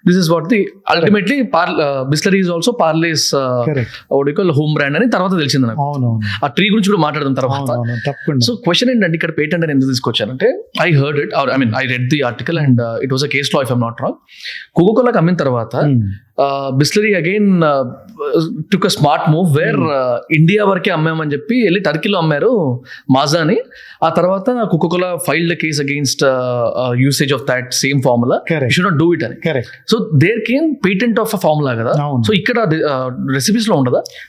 This is what the ultimately par Bisleri is also Parle's correct home brand అని తర్వాత తెలిసింది నాకు అవునవును ఆ ట్రీ గురించి కూడా మాట్లాడదాం తర్వాత అవునవును తప్పకుండా సో క్వశ్చన్ ఏంటంటే ఇక్కడ పేటెంట్ అని ఎందుకు తీసుకొచ్చానంటే I heard it I mean I read the article and it was a case law if I'm not wrong కోకోకోలాకి అమ్మిన తర్వాత Hmm. Bisleri again took a smart move where India వరకే అమ్మామని చెప్పి వెళ్ళి టర్కీలో అమ్మారు మాజాని ఆ తర్వాత Coca Cola filed case against usage of that same formula correct should not do it అని correct so there came patent of a formula కదా అవును సో ఇక్కడ రెసిపీస్ లో ఉండదా